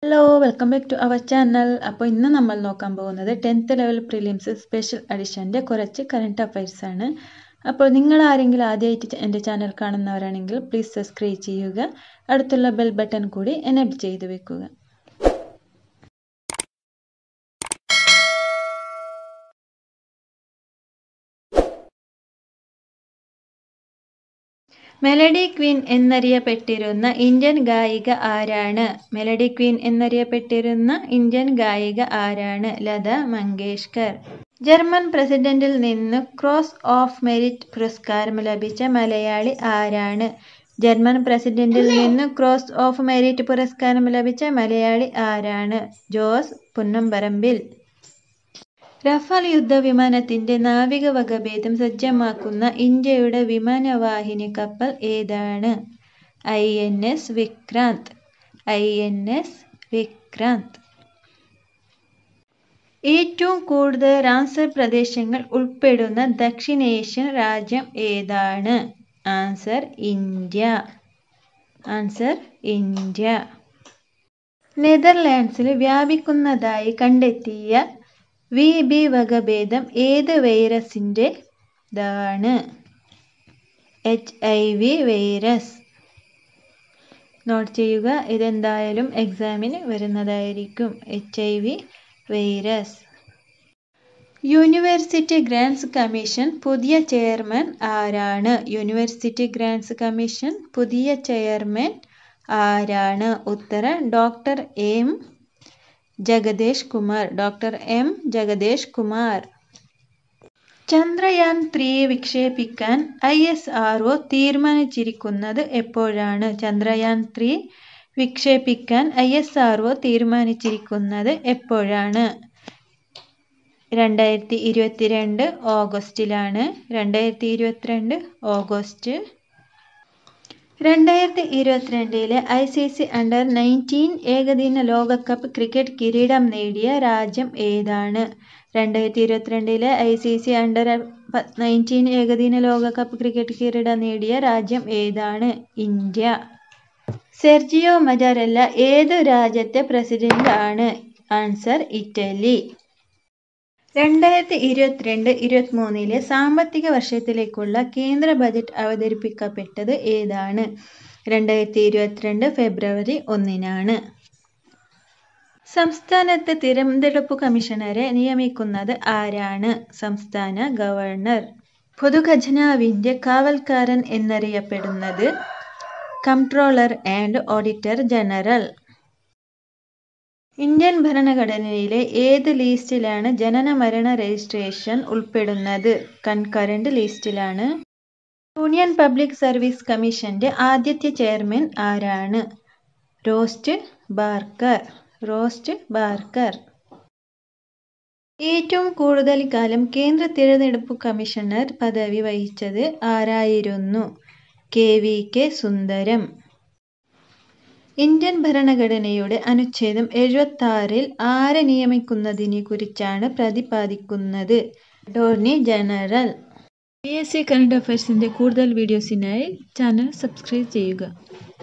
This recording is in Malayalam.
hello welcome back to our channel അപ്പോൾ ഇന്ന് നമ്മൾ നോക്കാൻ പോകുന്നത് ടെൻത്ത് ലെവൽ പ്രിലിംസ് സ്പെഷ്യൽ എഡിഷൻ്റെ കുറച്ച് കറണ്ട് അഫയേഴ്സ് ആണ് അപ്പോൾ നിങ്ങൾ ആരെങ്കിലും ആദ്യമായിട്ട് എൻ്റെ ചാനൽ കാണുന്നവരാണെങ്കിൽ പ്ലീസ് സബ്സ്ക്രൈബ് ചെയ്യുക അടുത്തുള്ള ബെൽ ബട്ടൺ കൂടി എനേബിൾ ചെയ്ത് വെക്കുക മെലഡി ക്വീൻ എന്നറിയപ്പെട്ടിരുന്ന ഇന്ത്യൻ ഗായിക ആരാണ് മെലഡി ക്വീൻ എന്നറിയപ്പെട്ടിരുന്ന ഇന്ത്യൻ ഗായിക ആരാണ് ലത മങ്കേഷ്കർ ജർമ്മൻ പ്രസിഡന്റിൽ നിന്ന് ക്രോസ് ഓഫ് മെരിറ്റ് പുരസ്കാരം ലഭിച്ച മലയാളി ആരാണ് ജർമ്മൻ പ്രസിഡന്റിൽ നിന്ന് ക്രോസ് ഓഫ് മെരിറ്റ് പുരസ്കാരം ലഭിച്ച മലയാളി ആരാണ് ജോസ് പുന്നമ്പറമ്പിൽ റഫാൽ യുദ്ധവിമാനത്തിന്റെ നാവിക വകഭേദം സജ്ജമാക്കുന്ന ഇന്ത്യയുടെ വിമാനവാഹിനി കപ്പൽ ഏതാണ് I N S Vikrant I N S Vikrant ഏറ്റവും കൂടുതൽ റാംസർ പ്രദേശങ്ങൾ ഉൾപ്പെടുന്ന ദക്ഷിണേഷ്യൻ രാജ്യം ഏതാണ് ആൻസർ ഇന്ത്യ ആൻസർ ഇന്ത്യ നെതർലാൻഡ്സിൽ വ്യാപിക്കുന്നതായി കണ്ടെത്തിയ വി ബി വകഭേദം ഏത് വൈറസിൻ്റെതാണ് H I V virus note ചെയ്യുക ഇതെന്തായാലും എക്സാമിന് വരുന്നതായിരിക്കും H I V virus university grants commission പുതിയ ചെയർമാൻ ആരാണ് യൂണിവേഴ്സിറ്റി ഗ്രാൻസ് കമ്മീഷൻ പുതിയ ചെയർമാൻ ആരാണ് ഉത്തരം doctor M Jagadesh Kumar doctor M Jagadesh Kumar Chandrayaan three വിക്ഷേപിക്കാൻ ഐ എസ് ആർ ഒ തീരുമാനിച്ചിരിക്കുന്നത് എപ്പോഴാണ് ചന്ദ്രയാൻ ത്രീ വിക്ഷേപിക്കാൻ ഐ എസ് ആർ ഒ തീരുമാനിച്ചിരിക്കുന്നത് എപ്പോഴാണ് രണ്ടായിരത്തി ഇരുപത്തിരണ്ട് ഓഗസ്റ്റിലാണ് രണ്ടായിരത്തി ഇരുപത്തിരണ്ട് ഓഗസ്റ്റ് രണ്ടായിരത്തി ഇരുപത്തിരണ്ടിലെ I C C under nineteen ഏകദിന ലോകകപ്പ് ക്രിക്കറ്റ് കിരീടം നേടിയ രാജ്യം ഏതാണ് രണ്ടായിരത്തി ഇരുപത്തിരണ്ടിലെ I C C under nineteen ഏകദിന ലോകകപ്പ് ക്രിക്കറ്റ് കിരീടം നേടിയ രാജ്യം ഏതാണ് ഇന്ത്യ സെർജിയോ മജാരല്ല ഏത് രാജ്യത്തെ പ്രസിഡന്റ് ആണ് ആൻസർ ഇറ്റലി രണ്ടായിരത്തി ഇരുപത്തിരണ്ട് ഇരുപത്തിമൂന്നിലെ സാമ്പത്തിക വർഷത്തിലേക്കുള്ള കേന്ദ്ര ബജറ്റ് അവതരിപ്പിക്കപ്പെട്ടത് ഏതാണ് രണ്ടായിരത്തി ഇരുപത്തിരണ്ട് ഫെബ്രുവരി ഒന്നിനാണ് സംസ്ഥാനത്ത് തിരഞ്ഞെടുപ്പ് കമ്മീഷണറെ നിയമിക്കുന്നത് ആരാണ് സംസ്ഥാന ഗവർണർ പൊതുഖജനാവിന്റെ കാവൽക്കാരൻ എന്നറിയപ്പെടുന്നത് comptroller and auditor general Indian ഭരണഘടനയിലെ ഏത് ലിസ്റ്റിലാണ് ജനന മരണ രജിസ്ട്രേഷൻ ഉൾപ്പെടുന്നത് കൺകറന്റ് ലിസ്റ്റിലാണ് യൂണിയൻ പബ്ലിക് സർവീസ് കമ്മീഷന്റെ ആദ്യത്തെ ചെയർമാൻ ആരാണ് റോസ്റ്റ് ബാർക്കർ റോസ്റ്റ് ബാർക്കർ ഏറ്റവും കൂടുതൽ കാലം കേന്ദ്ര തിരഞ്ഞെടുപ്പ് കമ്മീഷണർ പദവി വഹിച്ചത് ആരായിരുന്നു K V K Sundaram Indian ഭരണഘടനയുടെ അനുച്ഛേദം എഴുപത്തി ആറിൽ ആരെ നിയമിക്കുന്നതിനെ കുറിച്ചാണ് പ്രതിപാദിക്കുന്നത് attorney general P S C current അഫയേഴ്സിൻ്റെ കൂടുതൽ വീഡിയോസിനായി ചാനൽ സബ്സ്ക്രൈബ് ചെയ്യുക